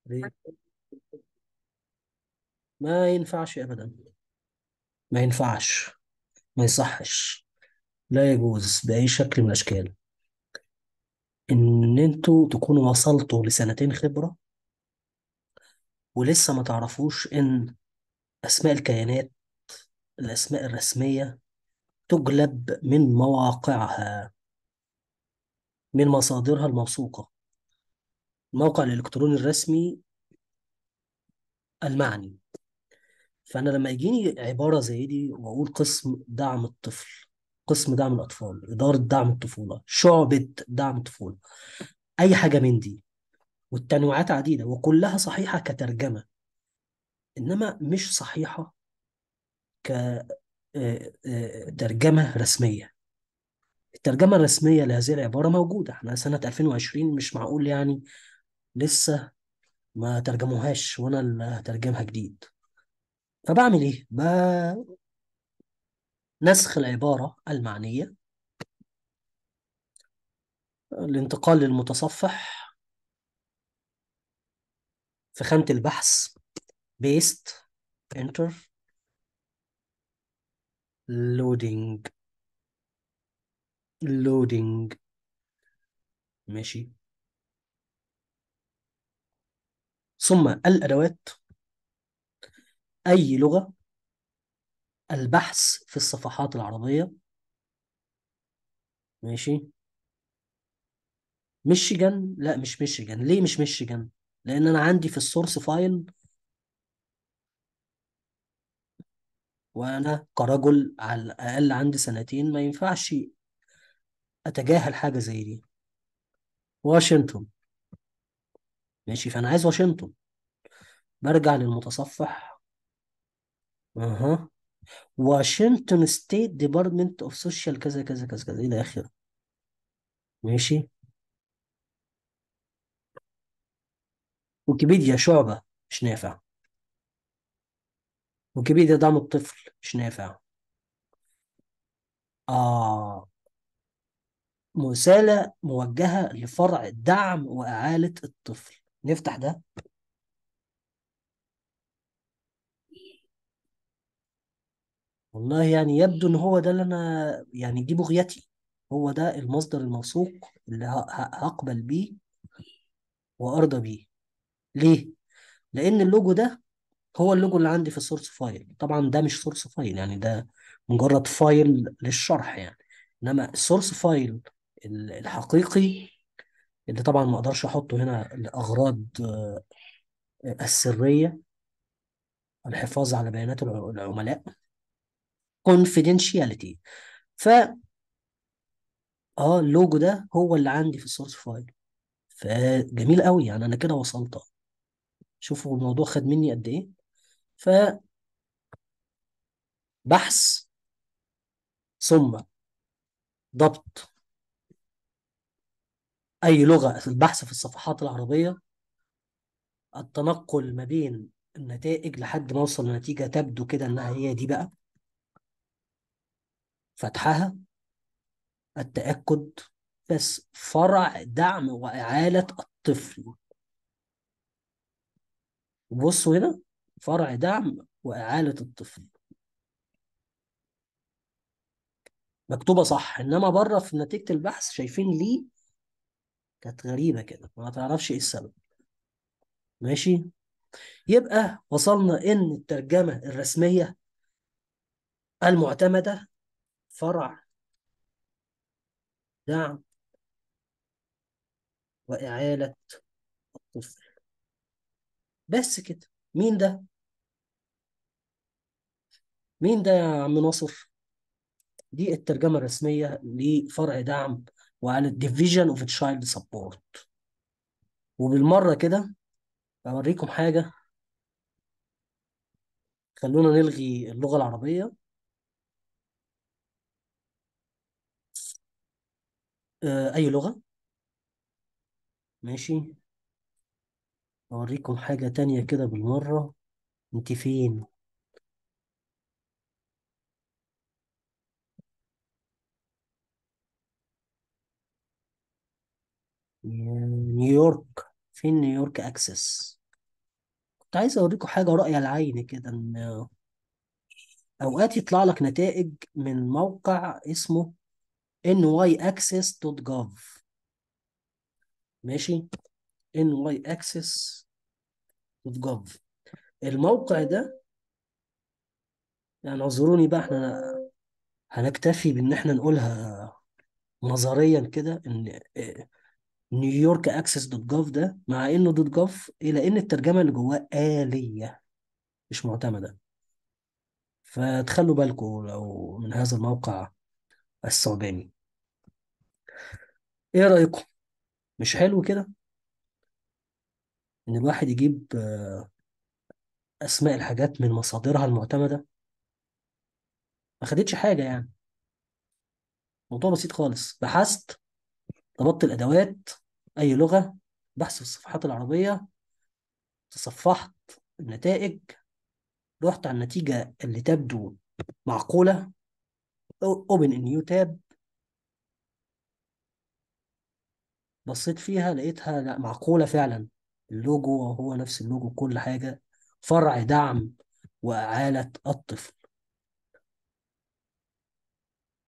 ليه؟ ما ينفعش ابدا ما ينفعش ما يصحش لا يجوز بأي شكل من الأشكال إن أنتوا تكونوا وصلتوا لسنتين خبرة ولسه ما تعرفوش إن أسماء الكيانات الأسماء الرسمية تجلب من مواقعها من مصادرها الموثوقة الموقع الإلكتروني الرسمي المعني فأنا لما يجيني عبارة زي دي وأقول قسم دعم الطفل قسم دعم الأطفال إدارة دعم الطفولة شعبة دعم الطفولة أي حاجة من دي والتنوعات عديدة وكلها صحيحة كترجمة إنما مش صحيحة كترجمة رسمية الترجمة الرسمية لهذه العبارة موجودة احنا سنة 2020 مش معقول يعني لسه ما ترجموهاش وانا اللي هترجمها جديد فبعمل ايه؟ نسخ العبارة المعنية الانتقال للمتصفح في خانة البحث بيست انتر لودينج لودينج ماشي ثم الأدوات أي لغة البحث في الصفحات العربية ماشي ميشيغان لا مش ميشيغان ليه مش ميشيغان لأن أنا عندي في السورس فايل وأنا كرجل على الأقل عندي سنتين ما ينفعش أتجاهل حاجة زي دي واشنطن ماشي فأنا عايز واشنطن برجع للمتصفح اها واشنطن ستيت ديبارتمنت اوف سوشيال كذا كذا كذا كذا الى اخره ماشي ويكيبيديا شعبة مش نافع ويكيبيديا دعم الطفل مش نافع آه رسالة موجهة لفرع دعم وإعالة الطفل نفتح ده والله يعني يبدو ان هو ده اللي انا يعني دي بغيتي هو ده المصدر الموثوق اللي ه- ه- هقبل بيه وارضى بيه ليه لان اللوجو ده هو اللوجو اللي عندي في السورس فايل طبعا ده مش سورس فايل يعني ده مجرد فايل للشرح يعني انما السورس فايل ال- الحقيقي اللي طبعا ما اقدرش احطه هنا لاغراض آه، السريه الحفاظ على بيانات الع- العملاء confidentiality ف اه اللوجو ده هو اللي عندي في السورس فايل فجميل قوي يعني انا كده وصلت شوفوا الموضوع خد مني قد ايه فبحث ثم ضبط اي لغه البحث في الصفحات العربيه التنقل ما بين النتائج لحد ما اوصل لنتيجه تبدو كده انها هي دي بقى فتحها التاكد بس فرع دعم واعاله الطفل بصوا هنا فرع دعم واعاله الطفل مكتوبه صح انما بره في نتيجه البحث شايفين ليه كانت غريبه كده ما تعرفش ايه السبب ماشي يبقى وصلنا ان الترجمه الرسميه المعتمده فرع دعم واعاله الطفل بس كده مين ده مين ده يا عم ناصر دي الترجمه الرسميه لفرع دعم وعلى Division of Child Support وبالمره كده اوريكم حاجه خلونا نلغي اللغه العربيه آه، اي لغه ماشي اوريكم حاجه تانية كده بالمره انت فين نيويورك فين نيويورك اكسس كنت عايز اوريكم حاجه رأي العين كده ان اوقات يطلع لك نتائج من موقع اسمه nyaccess.gov ماشي nyaccess.gov الموقع ده يعني اعذروني بقى احنا هنكتفي بان احنا نقولها نظريا كده ان نيويورك اكسس دوت جوف ده مع انه دوت جوف الى ان الترجمه اللي جواه آلية مش معتمده فتخلوا بالكم لو من هذا الموقع الثعباني ايه رأيكم مش حلو كده ان الواحد يجيب آه، اسماء الحاجات من مصادرها المعتمده ما خدتش حاجه يعني موضوع بسيط خالص بحثت ضبطت الادوات اي لغه بحث في الصفحات العربيه تصفحت النتائج رحت على النتيجه اللي تبدو معقوله اوبن نيو تاب بصيت فيها لقيتها لا معقوله فعلا اللوجو هو نفس اللوجو كل حاجه فرع دعم وإعالة الطفل